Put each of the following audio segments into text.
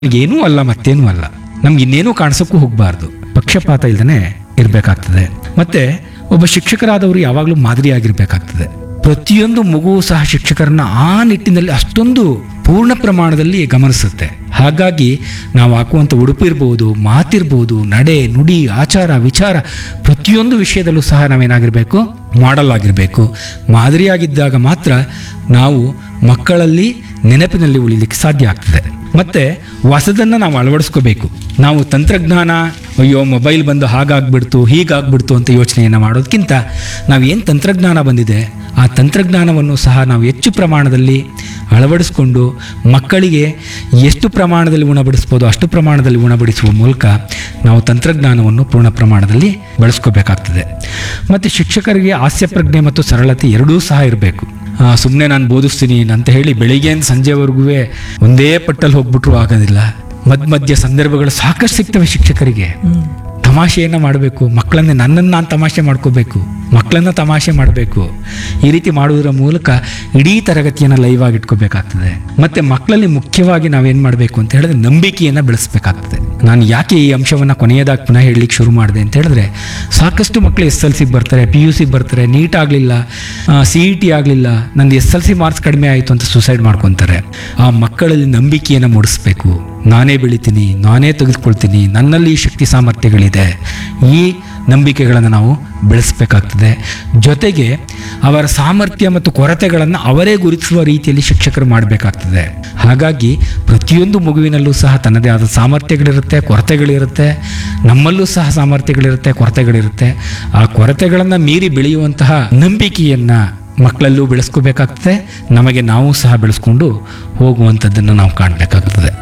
ಏನೂ ಅಲ್ಲ ಮತ್ತೇನೂ ಅಲ್ಲ ನಮ್ಗೆ ಇನ್ನೇನೂ ಕಾಣಿಸೋಕ್ಕೂ ಹೋಗಬಾರ್ದು ಪಕ್ಷಪಾತ ಇಲ್ದೇ ಇರಬೇಕಾಗ್ತದೆ ಮತ್ತೆ ಒಬ್ಬ ಶಿಕ್ಷಕರಾದವರು ಯಾವಾಗಲೂ ಮಾದರಿಯಾಗಿರ್ಬೇಕಾಗ್ತದೆ ಪ್ರತಿಯೊಂದು ಮಗುವು ಸಹ ಶಿಕ್ಷಕರನ್ನ ಆ ನಿಟ್ಟಿನಲ್ಲಿ ಅಷ್ಟೊಂದು ಪೂರ್ಣ ಪ್ರಮಾಣದಲ್ಲಿ ಗಮನಿಸುತ್ತೆ ಹಾಗಾಗಿ ನಾವು ಹಾಕುವಂಥ ಉಡುಪು ಇರ್ಬೋದು ಮಾತಿರ್ಬೋದು ನಡೆ ನುಡಿ ಆಚಾರ ವಿಚಾರ ಪ್ರತಿಯೊಂದು ವಿಷಯದಲ್ಲೂ ಸಹ ನಾವೇನಾಗಿರಬೇಕು ಮಾಡೆಲ್ ಆಗಿರಬೇಕು ಮಾದರಿಯಾಗಿದ್ದಾಗ ಮಾತ್ರ ನಾವು ಮಕ್ಕಳಲ್ಲಿ ನೆನಪಿನಲ್ಲಿ ಉಳಿಲಿಕ್ಕೆ ಸಾಧ್ಯ ಆಗ್ತದೆ ಮತ್ತೆ ಹೊಸದನ್ನು ನಾವು ಅಳವಡಿಸ್ಕೋಬೇಕು ನಾವು ತಂತ್ರಜ್ಞಾನ ಅಯ್ಯೋ ಮೊಬೈಲ್ ಬಂದು ಹಾಗಾಗ್ಬಿಡ್ತು ಹೀಗಾಗ್ಬಿಡ್ತು ಅಂತ ಯೋಚನೆಯನ್ನು ಮಾಡೋದಕ್ಕಿಂತ ನಾವು ಏನು ತಂತ್ರಜ್ಞಾನ ಬಂದಿದೆ ಆ ತಂತ್ರಜ್ಞಾನವನ್ನು ಸಹ ನಾವು ಹೆಚ್ಚು ಪ್ರಮಾಣದಲ್ಲಿ ಅಳವಡಿಸ್ಕೊಂಡು ಮಕ್ಕಳಿಗೆ ಎಷ್ಟು ಪ್ರಮಾಣದಲ್ಲಿ ಉಣಬಡಿಸ್ಬೋದು ಅಷ್ಟು ಪ್ರಮಾಣದಲ್ಲಿ ಉಣಬಡಿಸುವ ಮೂಲಕ ನಾವು ತಂತ್ರಜ್ಞಾನವನ್ನು ಪೂರ್ಣ ಪ್ರಮಾಣದಲ್ಲಿ ಬಳಸ್ಕೋಬೇಕಾಗ್ತದೆ ಮತ್ತು ಶಿಕ್ಷಕರಿಗೆ ಹಾಸ್ಯ ಪ್ರಜ್ಞೆ ಮತ್ತು ಸರಳತೆ ಎರಡೂ ಸಹ ಇರಬೇಕು ಸುಮ್ಮನೆ ನಾನು ಬೋಧಿಸ್ತೀನಿ ಅಂತ ಹೇಳಿ ಬೆಳಿಗ್ಗೆಯಿಂದ ಸಂಜೆವರೆಗೂ ಒಂದೇ ಪಟ್ಟಲ್ಲಿ ಹೋಗ್ಬಿಟ್ರು ಆಗೋದಿಲ್ಲ ಮಧ್ಯ ಮಧ್ಯ ಸಂದರ್ಭಗಳು ಸಾಕಷ್ಟು ಸಿಗ್ತವೆ ಶಿಕ್ಷಕರಿಗೆ ತಮಾಷೆಯನ್ನು ಮಾಡಬೇಕು ಮಕ್ಕಳನ್ನೇ ನನ್ನನ್ನು ನಾನು ತಮಾಷೆ ಮಾಡ್ಕೋಬೇಕು ಮಕ್ಕಳನ್ನ ತಮಾಷೆ ಮಾಡಬೇಕು ಈ ರೀತಿ ಮಾಡುವುದರ ಮೂಲಕ ಇಡೀ ತರಗತಿಯನ್ನು ಲೈವ್ ಆಗಿ ಇಟ್ಕೋಬೇಕಾಗ್ತದೆ ಮತ್ತೆ ಮಕ್ಕಳಲ್ಲಿ ಮುಖ್ಯವಾಗಿ ನಾವೇನು ಮಾಡಬೇಕು ಅಂತ ಹೇಳಿದ್ರೆ ನಂಬಿಕೆಯನ್ನು ಬೆಳೆಸಬೇಕಾಗ್ತದೆ ನಾನು ಯಾಕೆ ಈ ಅಂಶವನ್ನು ಕೊನೆಯದಾಗಿ ಪುನಃ ಹೇಳಲಿಕ್ಕೆ ಶುರು ಮಾಡಿದೆ ಅಂತ ಹೇಳಿದ್ರೆ ಸಾಕಷ್ಟು ಮಕ್ಕಳು ಎಸ್ ಎಲ್ ಸಿಗೆ ಬರ್ತಾರೆ ಪಿ ಯು ಸಿಗೆ ಬರ್ತಾರೆ ನೀಟ್ ಆಗಲಿಲ್ಲ ಸಿ ಇ ಟಿ ಆಗಲಿಲ್ಲ ನಂದು ಎಸ್ ಎಲ್ ಸಿ ಮಾರ್ಕ್ಸ್ ಕಡಿಮೆ ಆಯಿತು ಅಂತ ಸುಸೈಡ್ ಮಾಡ್ಕೊತಾರೆ ಆ ಮಕ್ಕಳಲ್ಲಿ ನಂಬಿಕೆಯನ್ನು ಮೂಡಿಸ್ಬೇಕು ನಾನೇ ಬೆಳಿತೀನಿ ನಾನೇ ತೆಗೆದುಕೊಳ್ತೀನಿ ನನ್ನಲ್ಲಿ ಈ ಶಕ್ತಿ ಸಾಮರ್ಥ್ಯಗಳಿದೆ ಈ ನಂಬಿಕೆಗಳನ್ನು ನಾವು ಬೆಳೆಸಬೇಕಾಗ್ತದೆ ಜೊತೆಗೆ ಅವರ ಸಾಮರ್ಥ್ಯ ಮತ್ತು ಕೊರತೆಗಳನ್ನು ಅವರೇ ಗುರುತಿಸುವ ರೀತಿಯಲ್ಲಿ ಶಿಕ್ಷಕರು ಮಾಡಬೇಕಾಗ್ತದೆ ಹಾಗಾಗಿ ಪ್ರತಿಯೊಂದು ಮಗುವಿನಲ್ಲೂ ಸಹ ತನ್ನದೇ ಆದ ಸಾಮರ್ಥ್ಯಗಳಿರುತ್ತೆ ಕೊರತೆಗಳಿರುತ್ತೆ ನಮ್ಮಲ್ಲೂ ಸಹ ಸಾಮರ್ಥ್ಯಗಳಿರುತ್ತೆ ಕೊರತೆಗಳಿರುತ್ತೆ ಆ ಕೊರತೆಗಳನ್ನು ಮೀರಿ ಬೆಳೆಯುವಂತಹ ನಂಬಿಕೆಯನ್ನು ಮಕ್ಕಳಲ್ಲೂ ಬೆಳೆಸ್ಕೋಬೇಕಾಗ್ತದೆ ನಮಗೆ ನಾವು ಸಹ ಬೆಳೆಸ್ಕೊಂಡು ಹೋಗುವಂಥದ್ದನ್ನು ನಾವು ಕಾಣಬೇಕಾಗ್ತದೆ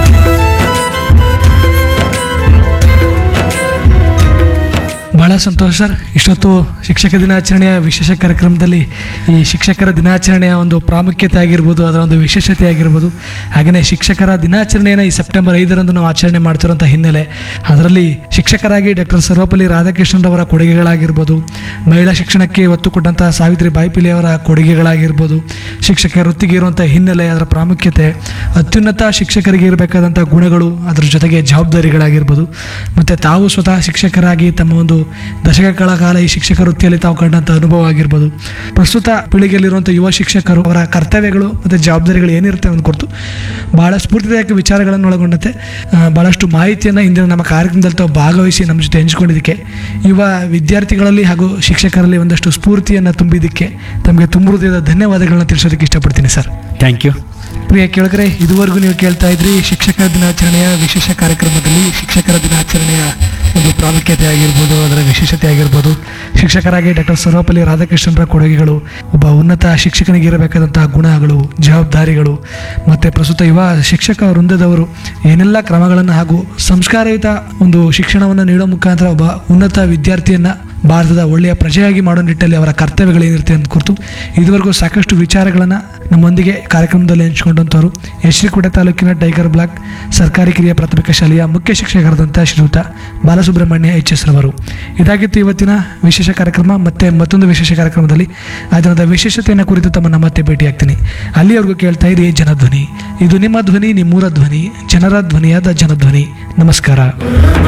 ಬಹಳ ಸಂತೋಷ ಸರ್ ಇಷ್ಟೊತ್ತು ಶಿಕ್ಷಕ ದಿನಾಚರಣೆಯ ವಿಶೇಷ ಕಾರ್ಯಕ್ರಮದಲ್ಲಿ ಈ ಶಿಕ್ಷಕರ ದಿನಾಚರಣೆಯ ಒಂದು ಪ್ರಾಮುಖ್ಯತೆ ಆಗಿರ್ಬೋದು ಅದರ ಒಂದು ವಿಶೇಷತೆ ಆಗಿರ್ಬೋದು ಹಾಗೆಯೇ ಶಿಕ್ಷಕರ ದಿನಾಚರಣೆಯನ್ನು ಈ ಸೆಪ್ಟೆಂಬರ್ ಐದರಂದು ನಾವು ಆಚರಣೆ ಮಾಡ್ತಿರೋಂಥ ಹಿನ್ನೆಲೆ ಅದರಲ್ಲಿ ಶಿಕ್ಷಕರಾಗಿ ಡಾಕ್ಟರ್ ಸರ್ವಪಲ್ಲಿ ರಾಧಾಕೃಷ್ಣರವರ ಕೊಡುಗೆಗಳಾಗಿರ್ಬೋದು ಮಹಿಳಾ ಶಿಕ್ಷಣಕ್ಕೆ ಒತ್ತು ಕೊಟ್ಟಂಥ ಸಾವಿತ್ರಿ ಬಾಯ್ಪಿಲಿ ಅವರ ಕೊಡುಗೆಗಳಾಗಿರ್ಬೋದು ಶಿಕ್ಷಕ ವೃತ್ತಿಗೆ ಇರುವಂಥ ಹಿನ್ನೆಲೆ ಅದರ ಪ್ರಾಮುಖ್ಯತೆ ಅತ್ಯುನ್ನತ ಶಿಕ್ಷಕರಿಗೆ ಇರಬೇಕಾದಂಥ ಗುಣಗಳು ಅದರ ಜೊತೆಗೆ ಜವಾಬ್ದಾರಿಗಳಾಗಿರ್ಬೋದು ಮತ್ತು ತಾವು ಸ್ವತಃ ಶಿಕ್ಷಕರಾಗಿ ತಮ್ಮ ಒಂದು ದಶಕಗಳ ಕಾಲ ಈ ಶಿಕ್ಷಕ ವೃತ್ತಿಯಲ್ಲಿ ತಾವು ಕಂಡಂಥ ಅನುಭವ ಆಗಿರ್ಬೋದು ಪ್ರಸ್ತುತ ಪೀಳಿಗೆಯಲ್ಲಿರುವಂಥ ಯುವ ಶಿಕ್ಷಕರು ಅವರ ಕರ್ತವ್ಯಗಳು ಮತ್ತು ಜವಾಬ್ದಾರಿಗಳು ಏನಿರುತ್ತೆ ಅನ್ನೋದು ಕುರಿತು ಭಾಳ ಸ್ಫೂರ್ತಿದಾಯಕ ವಿಚಾರಗಳನ್ನು ಒಳಗೊಂಡಂತೆ ಆ, ಭಾಳಷ್ಟು ಮಾಹಿತಿಯನ್ನು ಇಂದಿನ ನಮ್ಮ ಕಾರ್ಯಕ್ರಮದಲ್ಲಿ ತಾವು ಭಾಗವಹಿಸಿ ನಮ್ಮ ಜೊತೆ ಹಂಚಿಕೊಂಡಿದ್ದಕ್ಕೆ ಯುವ ವಿದ್ಯಾರ್ಥಿಗಳಲ್ಲಿ ಹಾಗೂ ಶಿಕ್ಷಕರಲ್ಲಿ ಒಂದಷ್ಟು ಸ್ಫೂರ್ತಿಯನ್ನು ತುಂಬಿದ್ದಕ್ಕೆ ತಮಗೆ ತುಂಬ ಹೃದಯದ ಧನ್ಯವಾದಗಳನ್ನ ತಿಳಿಸೋದಕ್ಕೆ ಇಷ್ಟಪಡ್ತೀನಿ ಸರ್ ಥ್ಯಾಂಕ್ ಯು ಪ್ರಿಯ ಕೇಳಿದ್ರೆ ಇದುವರೆಗೂ ನೀವು ಕೇಳ್ತಾ ಇದ್ರಿ ಶಿಕ್ಷಕರ ದಿನಾಚರಣೆಯ ವಿಶೇಷ ಕಾರ್ಯಕ್ರಮದಲ್ಲಿ ಶಿಕ್ಷಕರ ದಿನಾಚರಣೆಯ ಒಂದು ಪ್ರಾಮುಖ್ಯತೆ ಆಗಿರ್ಬೋದು ಅದರ ವಿಶೇಷತೆ ಆಗಿರ್ಬೋದು ಶಿಕ್ಷಕರಾಗಿ ಡಾಕ್ಟರ್ ಸರ್ವಪಲ್ಲಿ ರಾಧಾಕೃಷ್ಣರ ಕೊಡುಗೆಗಳು ಒಬ್ಬ ಉನ್ನತ ಶಿಕ್ಷಕನಿಗೆ ಇರಬೇಕಾದಂತಹ ಗುಣಗಳು ಜವಾಬ್ದಾರಿಗಳು ಮತ್ತು ಪ್ರಸ್ತುತ ಯುವ ಶಿಕ್ಷಕ ವೃಂದದವರು ಏನೆಲ್ಲ ಕ್ರಮಗಳನ್ನು ಹಾಗೂ ಸಂಸ್ಕಾರಯುತ ಒಂದು ಶಿಕ್ಷಣವನ್ನು ನೀಡೋ ಮುಖಾಂತರ ಒಬ್ಬ ಉನ್ನತ ವಿದ್ಯಾರ್ಥಿಯನ್ನು ಭಾರತದ ಒಳ್ಳೆಯ ಪ್ರಜೆಯಾಗಿ ಮಾಡೋ ನಿಟ್ಟಲ್ಲಿ ಅವರ ಕರ್ತವ್ಯಗಳೇನಿರುತ್ತೆ ಅಂತ ಕುರಿತು ಇದುವರೆಗೂ ಸಾಕಷ್ಟು ವಿಚಾರಗಳನ್ನು ನಮ್ಮೊಂದಿಗೆ ಕಾರ್ಯಕ್ರಮದಲ್ಲಿ ಹಂಚಿಕೊಂಡಂಥವ್ರು ಯಶ್ರೀಕೋಟೆ ತಾಲೂಕಿನ ಟೈಗರ್ ಬ್ಲಾಕ್ ಸರ್ಕಾರಿ ಕಿರಿಯ ಪ್ರಾಥಮಿಕ ಶಾಲೆಯ ಮುಖ್ಯ ಶಿಕ್ಷಕರಾದಂಥ ಶ್ರೀಯುತ ಬಾಲಸುಬ್ರಹ್ಮಣ್ಯ ಎಚ್ ಎಸ್ ರವರು ಇದಾಗಿತ್ತು ಇವತ್ತಿನ ವಿಶೇಷ ಕಾರ್ಯಕ್ರಮ ಮತ್ತೆ ಮತ್ತೊಂದು ವಿಶೇಷ ಕಾರ್ಯಕ್ರಮದಲ್ಲಿ ಆ ದಿನದ ವಿಶೇಷತೆಯನ್ನು ಕುರಿತು ತಮ್ಮನ್ನ ಮತ್ತೆ ಭೇಟಿಯಾಗ್ತೀನಿ ಅಲ್ಲಿವರೆಗೂ ಕೇಳ್ತಾ ಇರಿ ಜನಧ್ವನಿ ಇದು ನಿಮ್ಮ ಧ್ವನಿ ನಿಮ್ಮೂರ ಧ್ವನಿ ಜನರ ಧ್ವನಿಯಾದ ಜನಧ್ವನಿ ನಮಸ್ಕಾರ